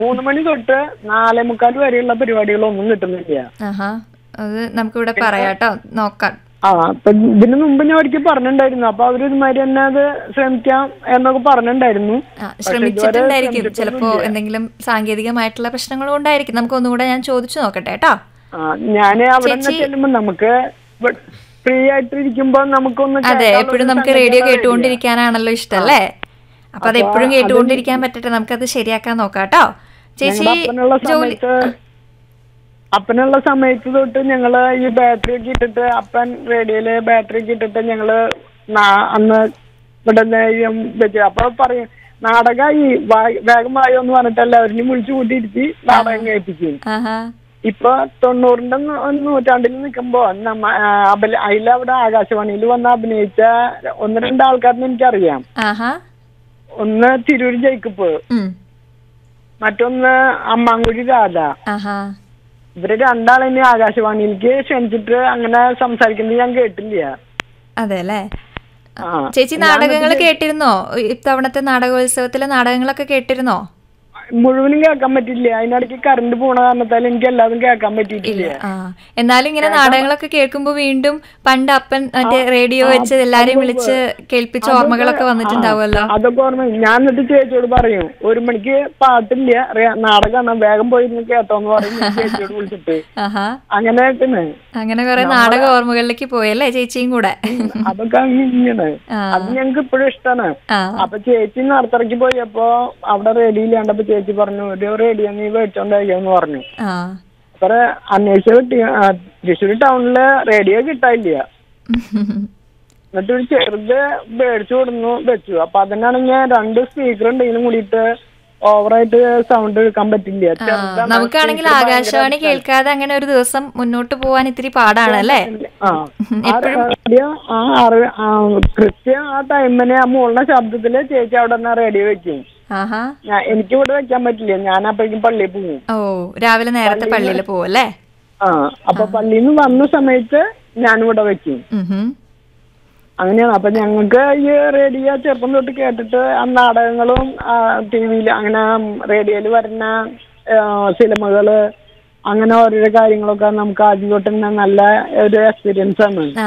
മൂന്ന് മണി തൊട്ട് നാലേ മുക്കാൽ വരെയുള്ള പരിപാടികളൊന്നും കിട്ടുന്നില്ല ആഹാ അത് നമുക്കിവിടെ പറയാട്ടോ നോക്കാം ആ അപ്പൊ ഇതിന് മുമ്പ് ഞാൻ ഒരിക്കൽ പറഞ്ഞിട്ടുണ്ടായിരുന്നു അപ്പൊ അവര് ഇതുമാതിരി തന്നെ അത് ശ്രമിക്കാം എന്നൊക്കെ പറഞ്ഞിട്ടുണ്ടായിരുന്നു ആ, ശ്രമിച്ചിട്ടുണ്ടായിരിക്കും ചിലപ്പോ എന്തെങ്കിലും സാങ്കേതികമായിട്ടുള്ള പ്രശ്നങ്ങൾ കൊണ്ടായിരിക്കും നമുക്ക് ഒന്നുകൂടെ ഞാൻ ചോദിച്ചു നോക്കട്ടെ കേട്ടോ ആ ഞാന് അവിടെ നിന്ന് ചെല്ലുമ്പോ നമുക്ക് ഫ്രീ ആയിട്ട് ഇരിക്കുമ്പോ നമുക്കൊന്ന് അതെ കേൾക്കാനുള്ള എപ്പോഴും ഒരു നമുക്ക് സംഗതി റേഡിയോ അറിയില്ല. കേട്ടുകൊണ്ടിരിക്കാനാണല്ലോ ഇഷ്ടം അല്ലേ അപ്പൊ അത് എപ്പോഴും കേട്ടുകൊണ്ടിരിക്കാൻ പറ്റട്ടെ നമുക്കത് ശരിയാക്കാൻ നോക്കാം കേട്ടോ ചേച്ചി ഞങ്ങളുടെ അപ്പനുള്ള ജോലി സമയത്ത് അപ്പനുള്ള സമയത്ത് തൊട്ട് ഞങ്ങള് ഈ ബാറ്ററി ഒക്കെ ഇട്ടിട്ട് അപ്പൻ റേഡിയോയില് ബാറ്ററി ഒക്കെ ഇട്ടിട്ട് ഞങ്ങള് നാ- അന്ന് ഇവിടെ വെച്ചു അപ്പൊ പറയും നാടകമായി വേഗം വായോ എന്ന് പറഞ്ഞിട്ട് എല്ലാവരും വിളിച്ചു കൂട്ടിയിരുത്തി നാടകം കേൾപ്പിക്കും ആഹാ ഇപ്പൊ തൊണ്ണൂറിന്റെ നൂ- നൂറ്റാണ്ടിൽ നിൽക്കുമ്പോ നമ്മ ആ, അബല അതിലവിടെ ആകാശവാണിയിൽ വന്ന് അഭിനയിച്ച ഒന്ന് രണ്ട് ആൾക്കാരിനെ എനിക്കറിയാം ആഹാ ഒന്ന് തിരൂർ ജയിക്കപ്പ് ഉം മറ്റൊന്ന് അമ്മാങ്കുഴി രാധ ആഹാ ഇവര് രണ്ടാളെന്നെ ആകാശവാണിയിലേക്ക് ക്ഷണിച്ചിട്ട് അങ്ങനെ സംസാരിക്കുന്നത് ഞാൻ കേട്ടില്ല അതെ അല്ലേ ആ ചേച്ചി നാടകങ്ങൾ കേട്ടിരുന്നോ ഇത്തവണത്തെ നാടകോത്സവത്തിലെ നാടകങ്ങളൊക്കെ കേട്ടിരുന്നോ മുഴുവനും കേൾക്കാൻ പറ്റില്ല അതിനിടയ്ക്ക് കറണ്ട് പോണ കാരണത്താൽ എനിക്ക് എല്ലാതും കേൾക്കാൻ പറ്റിയിട്ടില്ല ആ എന്നാലും ഇങ്ങനെ നാടകങ്ങളൊക്കെ കേൾക്കുമ്പോ വീണ്ടും പണ്ട് അപ്പൻ മറ്റേ റേഡിയോ വെച്ച് എല്ലാരെയും വിളിച്ച് കേൾപ്പിച്ച ഓർമ്മകളൊക്കെ വന്നിട്ടുണ്ടാവുമല്ലോ അതൊക്കെ ഓർമ്മ ഞാൻ എന്നിട്ട് ചേച്ചിയോട് പറയും ഒരു മണിക്ക് പാട്ടില്ല അറിയാ- നാടകമാണ് വേഗം പോയി ഇരുന്ന് കേട്ടോന്ന് പറയും ഞാൻ ചേച്ചിയോട് വിളിച്ചിട്ട് ആഹാ അങ്ങനെ കേട്ടണ് അങ്ങനെ കുറെ നാടക ഓർമ്മകളിലേക്ക് പോയല്ലേ ചേച്ചിയും കൂടെ അതൊക്കെ അങ്ങ് ഇങ്ങനെ ആ. അത് ഞങ്ങക്ക് ഇപ്പോഴും ഇഷ്ടമാണ് ആ അപ്പൊ ചേച്ചി നടത്തിറക്കി പോയപ്പോ അവിടെ റേഡിയോ ഇല്ലാണ്ടപ്പോ ചേച്ചി പറഞ്ഞു ഒരു റേഡിയോ നീ മേടിച്ചോണ്ടായിരിക്കാന്ന് പറഞ്ഞു ആ അപ്പൊ അന്വേഷിച്ച കിട്ടി ആ, തൃശ്ശൂർ ടൗണില് റേഡിയോ കിട്ടാനില്ല എന്നിട്ട് ഒരു ചെറുത് മേടിച്ചു കൊടുന്നു വെച്ചു അപ്പൊ അതിനാണെങ്കിൽ രണ്ട് സ്പീക്കർ ഉണ്ടെങ്കിലും കൂടിയിട്ട് ഓവറായിട്ട് സൗണ്ട് എടുക്കാൻ പറ്റില്ല ചെറുതാണ്. നമുക്കാണെങ്കിൽ speaker ആകാശവാണി കേൾക്കാതെ അങ്ങനെ ഒരു ദിവസം മുന്നോട്ട് പോവാൻ ഇത്തിരി പാടാണ് അല്ലേ ആ ആ റേഡിയോ ആ അറി- ആ, കൃത്യം ആ ടൈമിന് ആ മുകളിലെ ശബ്ദത്തില് ചേച്ചി അവിടെ നിന്ന് റേഡിയോ വെക്കും ആഹാ ഞാൻ എനിക്ക് ഇവിടെ വെക്കാൻ പറ്റില്ല ഞാൻ അപ്പോഴേക്കും പള്ളിയിൽ പോകും ഓ രാവിലെ നേരത്തെ പള്ളിയിൽ പോവും അല്ലേ ആ അപ്പൊ പള്ളിയിൽ നിന്ന് വന്ന സമയത്ത് ഞാനിവിടെ വെക്കും ഉം ഹും. അങ്ങനെയാണ് അപ്പൊ ഞങ്ങൾക്ക് ഈ റേഡിയോ ചെറുപ്പം തൊട്ട് കേട്ടിട്ട് ആ നാടകങ്ങളും ടി വിയിൽ അങ്ങനെ റേഡിയോയിൽ വരുന്ന ആ, സിനിമകള് അങ്ങനെ ഓരോരോ കാര്യങ്ങളൊക്കെ നമുക്ക് ആദ്യം തൊട്ട് തന്നെ നല്ല ഒരു എക്സ്പീരിയൻസ് ആണ് ആ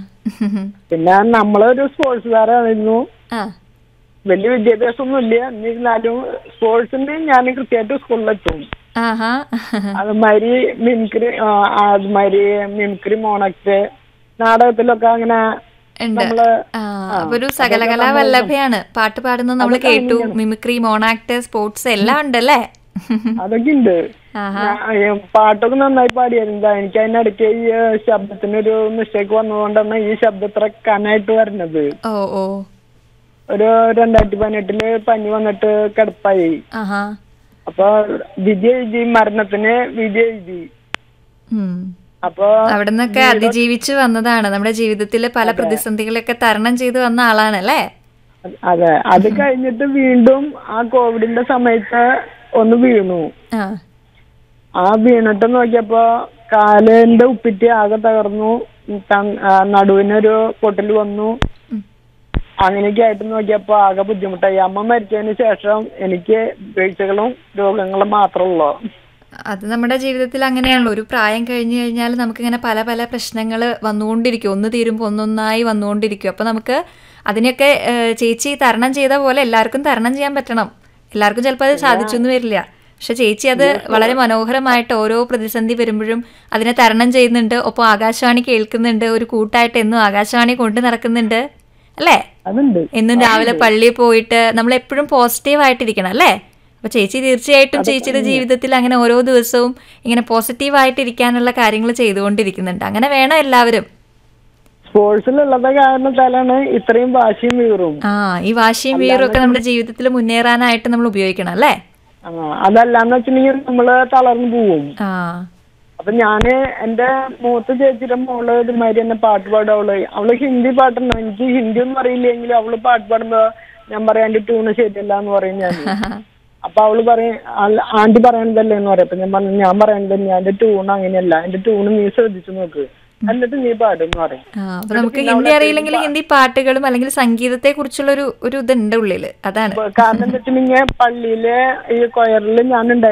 പിന്നെ നമ്മളൊരു സ്പോർട്സുകാരായിരുന്നു ആ വലിയ വിദ്യാഭ്യാസമൊന്നും ഇല്ല എന്നിരുന്നാലും സ്പോർട്സിന് ഞാൻ കൃത്യമായിട്ട് സ്കൂളിലെത്തും ആഹാ അതുമാതിരി മിമിക്രി ആ, അതുമാതിരി മിമിക്രി മോണക്ട് നാടകത്തിലൊക്കെ അങ്ങനെ ഉണ്ട് നമ്മള് ആ അപ്പൊ ഒരു സകലകലാ വല്ലഭയാണ് പാട്ട് പാടുന്നത് നമ്മൾ കേട്ടു മിമിക്രി മോണാക്ട് സ്പോർട്സ് എല്ലാം ഉണ്ടല്ലേ അതൊക്കെ ഉണ്ട് ആഹാ ഞാൻ- ഏ, പാട്ടൊക്കെ നന്നായി പാടിയായിരുന്നു എനിക്ക് അതിനിടയ്ക്ക് ഈ ഏ, ശബ്ദത്തിനൊരു മിസ്റ്റേക്ക് വന്നതുകൊണ്ടാണ് ഈ ശബ്ദം ഇത്ര കനായിട്ട് വരുന്നത് ഓ ഓ ഒരു രണ്ടായിരത്തി പതിനെട്ടില് പനി വന്നിട്ട് കിടപ്പായി ആഹാ അപ്പൊ വിധി എഴുതി മരണത്തിന് വിധി എഴുതി ഉം അപ്പൊ അവിടെ നിന്നൊക്കെ അതിജീവിച്ച് വന്നതാണ് നമ്മുടെ ജീവിതത്തിൽ പല പ്രതിസന്ധികളൊക്കെ തരണം ചെയ്ത് വന്ന ആളാണ് അല്ലേ അതെ അത് കഴിഞ്ഞിട്ട് വീണ്ടും ആ കോവിഡിന്റെ സമയത്ത് ഒന്ന് വീണു ആ ആ വീണിട്ട് നോക്കിയപ്പോ കാലിന്റെ ഉപ്പിറ്റി ആകെ തകർന്നു ത- ആ, നടുവിനൊരു പൊട്ടൽ വന്നു ഉം. അങ്ങനെയൊക്കെ ആയിട്ട് നോക്കിയപ്പോ ആകെ ബുദ്ധിമുട്ടായി അമ്മ മരിച്ചതിന് ശേഷം എനിക്ക് വീഴ്ചകളും രോഗങ്ങളും മാത്രമുള്ളൂ അത് നമ്മുടെ ജീവിതത്തിൽ അങ്ങനെയാണല്ലോ ഒരു പ്രായം കഴിഞ്ഞു കഴിഞ്ഞാൽ നമുക്കിങ്ങനെ പല പല പ്രശ്നങ്ങൾ വന്നുകൊണ്ടിരിക്കും ഒന്ന് തീരുമ്പോൾ ഒന്നൊന്നായി വന്നുകൊണ്ടിരിക്കും അപ്പോൾ നമുക്ക് അതിനൊക്കെ ഏഹ്, ചേച്ചി തരണം ചെയ്ത പോലെ എല്ലാവർക്കും തരണം ചെയ്യാൻ പറ്റണം എല്ലാവർക്കും ചിലപ്പോൾ അത് സാധിച്ചൊന്നും വരില്ല പക്ഷെ ചേച്ചി അത് വളരെ മനോഹരമായിട്ട് ഓരോ പ്രതിസന്ധി വരുമ്പോഴും അതിനെ തരണം ചെയ്യുന്നുണ്ട് ഒപ്പം ആകാശവാണി കേൾക്കുന്നുണ്ട് ഒരു കൂട്ടായിട്ട് എന്നും ആകാശവാണി കൊണ്ടു നടക്കുന്നുണ്ട് അല്ലേ അതുണ്ട് എന്നും രാവിലെ പള്ളിയിൽ പോയിട്ട് നമ്മൾ എപ്പോഴും പോസിറ്റീവ് ആയിട്ടിരിക്കണം അല്ലേ അപ്പൊ ചേച്ചി തീർച്ചയായിട്ടും ചേച്ചിയുടെ ജീവിതത്തിൽ അങ്ങനെ ഓരോ ദിവസവും ഇങ്ങനെ പോസിറ്റീവ് ആയിട്ടിരിക്കാനുള്ള കാര്യങ്ങൾ ചെയ്തുകൊണ്ടിരിക്കുന്നുണ്ട് അങ്ങനെ വേണം എല്ലാവരും സ്പോർട്സിലുള്ളത് കാരണത്താലാണ് ഇത്രയും വാശിയും വീറും ആ ഈ വാശിയും വീറും ഒക്കെ നമ്മുടെ ജീവിതത്തിൽ മുന്നേറാനായിട്ട് നമ്മൾ ഉപയോഗിക്കണം അല്ലേ ആ അതല്ലാന്ന് വെച്ചിട്ടുണ്ടെങ്കിൽ നമ്മള് തളർന്നു പോവും ആ അപ്പൊ ഞാന് എന്റെ മൂത്ത ചേച്ചിയുടെ മോള് ഇതുമാതിരി തന്നെ പാട്ട് പാടും അവള് അവള് ഹിന്ദി പാട്ടുണ്ട് എനിക്ക് ഹിന്ദി ഒന്നും അറിയില്ലെങ്കിലും അവള് പാട്ട് പാടുമ്പോ ഞാൻ പറയാം എന്റെ ട്യൂണ് ശരിയല്ല എന്ന് പറയും ഞാൻ അപ്പൊ അവള് പറയും "അല്ല, ആന്റി പറയണതല്ലേ എന്ന് പറയും അപ്പൊ ഞാൻ പറഞ്ഞു ഞാൻ പറയണത് ഞാൻ എന്റെ ട്യൂൺ അങ്ങനെയല്ല എന്റെ ട്യൂണ് നീ ശ്രദ്ധിച്ചു നോക്ക് എന്നിട്ട് നീ പാടും പറയും ആ അപ്പൊ നമുക്ക് ഹിന്ദി അറിയില്ലെങ്കിൽ ഹിന്ദി പാട്ടുകളും അല്ലെങ്കിൽ സംഗീതത്തെ കുറിച്ചുള്ള ഒരു ഒരു ഇതുണ്ട് ഉള്ളില് അതാണ് കാരണം എന്താ വെച്ചിട്ടുണ്ടെങ്കിൽ പള്ളിയിലെ ഈ കൊയറിൽ ഞാൻ